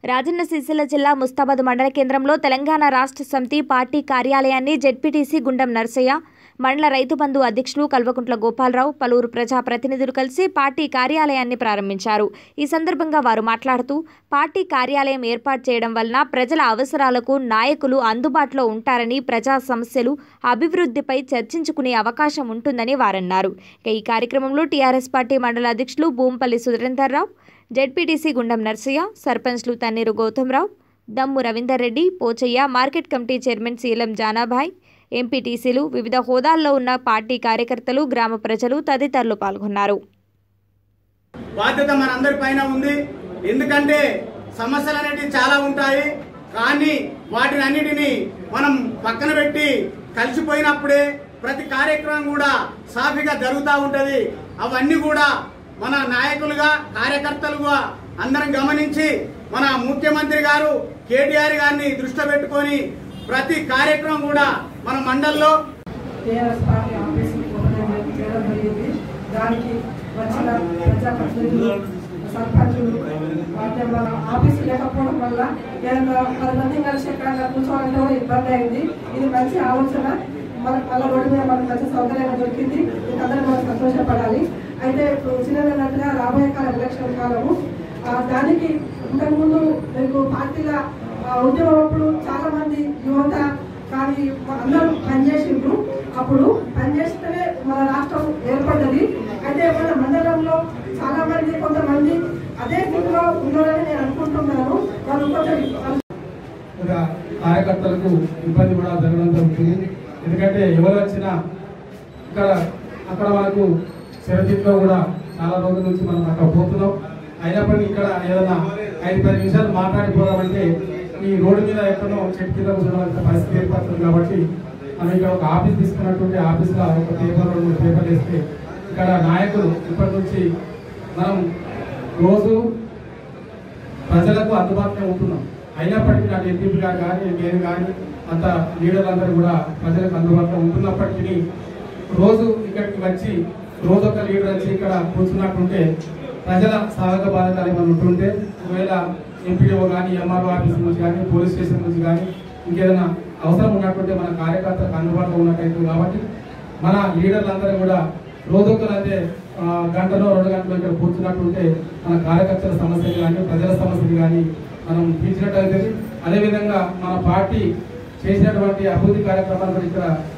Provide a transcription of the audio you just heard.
రాజన్న సిరిసిల్ల జిల్లా ముస్తాబాద్ మండల కేంద్రంలో తెలంగాణ రాష్ట్ర సమితి పార్టీ కార్యాలయాన్ని జెడ్పీటీసీ గుండం నర్సయ్య మండల రైతు బంధు అధ్యక్షులు కల్వకుంట్ల గోపాలరావు పలువురు ప్రజా ప్రతినిధులు కలిసి పార్టీ కార్యాలయాన్ని ప్రారంభించారు ఈ సందర్భంగా వారు మాట్లాడుతూ పార్టీ కార్యాలయం ఏర్పాటు చేయడం వలన ప్రజల అవసరాలకు నాయకులు అందుబాటులో ఉంటారని ప్రజా సమస్యలు అభివృద్ధిపై చర్చించుకునే అవకాశం ఉంటుందని వారన్నారు ఇక ఈ కార్యక్రమంలో టీఆర్ఎస్ పార్టీ మండల అధ్యక్షులు భూంపల్లి సురేందర్ రావు జెడ్పీటీసీ గుండం నర్సయ్య సర్పంచ్లు Tanneeru Gautamrao Dammu Ravinder Reddy Pochaiah market committee chairman Seelam Janabhai ఎంపీటీసీలు వివిధ హోదాల్లో ఉన్న పార్టీ కార్యకర్తలు గ్రామ ప్రజలు తదితరులు పాల్గొన్నారు బాధ్యత మనందరి పైన ఉంది ఎందుకంటే సమస్యలు అనేటివి చాలా ఉంటాయి కానీ వాటిని అన్నిటిని మనం పక్కన పెట్టి కలిసిపోయినప్పుడే ప్రతి కార్యక్రమం కూడా సాఫీగా జరుగుతూ ఉంటది అవన్నీ కూడా మన నాయకులుగా కార్యకర్తలుగా అందరం గమనించి మన ముఖ్యమంత్రి గారు కేటీఆర్ గారిని దృష్టిలో పెట్టుకొని ప్రతి కార్యక్రమం కూడా మన మండల్లో టీఆర్ఎస్ పార్టీ ఆఫీసుకి ఓపెన్ చేయడం జరిగింది దానికి వచ్చిన ప్రజాప్రతినిధులు సర్పంచులు వాటి వల్ల ఆఫీసు లేకపోవడం వల్ల ఏదైనా పది మంది కలిసి ఎక్కడైనా కూర్చోవాలంటే కూడా ఇబ్బంది అయింది ఇది మంచి ఆలోచన మనకు మళ్ళీ రోడ్డు మీద మనకు మంచి సౌకర్యంగా దొరికింది అందరూ మనం సంతోషపడాలి అయితే ఇప్పుడు చిన్నగా రాబోయే కాలం ఎలక్షన్ కాలము ఆ, దానికి ఇంతకుముందు మీకు పార్టీల ఆ, ఉద్యమం అప్పుడు చాలా మంది యువత కానీ అందరూ పనిచేసిండ్రు అప్పుడు పనిచేస్తేనే మన రాష్ట్రం ఏర్పడ్డది అయితే మన మండలంలో చాలా మంది కొంతమంది అదే స్థితిలో ఉన్నారని నేను అనుకుంటున్నాను వాళ్ళు కొంచెం ఒక కార్యకర్తలకు ఇబ్బంది కూడా జరగడం జరుగుతుంది ఎందుకంటే ఎవరు వచ్చినా ఇక్కడ అక్కడ మనకు చిరచిత్లో కూడా చాలా రోజుల నుంచి మనం అక్కడ పోతున్నాం అయినప్పటికీ ఇక్కడ ఏదైనా ఐదు పది నిమిషాలు మాట్లాడిపోదామంటే ఈ రోడ్డు మీద ఎక్కడో చెట్టు కింద కూర్చోవాల్సిన పరిస్థితి ఏర్పడుతుంది కాబట్టి మనం ఇక్కడ ఒక ఆఫీస్ తీసుకున్నటువంటి ఆఫీస్లో ఒక పేపర్ రెండు మూడు పేపర్లు వేస్తే ఇక్కడ నాయకులు ఇప్పటి నుంచి మనం రోజు ప్రజలకు అందుబాటులో ఉంటున్నాం అయినప్పటికీ నాకు ఎంపీ గారు కానీ నేను కానీ అంత లీడర్లు అందరూ కూడా ప్రజలకు అందుబాటులో ఉంటున్నప్పటికీ రోజు ఇక్కడికి వచ్చి రోజు ఒక లీడర్ వచ్చి ఇక్కడ కూర్చున్నట్టుంటే ప్రజల సహజ బాధ్యతలు ఏమైనా ఉంటుంటే ఒకవేళ ఎంపీడీఓ కానీ ఎంఆర్ఓ ఆఫీస్ నుంచి కానీ పోలీస్ స్టేషన్ నుంచి కానీ ఇంకేదైనా అవసరం ఉన్నట్టుంటే మన కార్యకర్తలకు అందుబాటులో ఉన్నట్టయితుంది కాబట్టి మన లీడర్లందరూ కూడా రోజొకరు అంటే ఆ, గంటలో రెండు గంటలు ఇక్కడ కూర్చున్నట్టుంటే మన కార్యకర్తల సమస్యలు కానీ ప్రజల సమస్యలు కానీ మనం తీర్చినట్టు అవుతుంది అదేవిధంగా మన పార్టీ చేసినటువంటి అభివృద్ధి కార్యక్రమాలు కూడా ఇక్కడ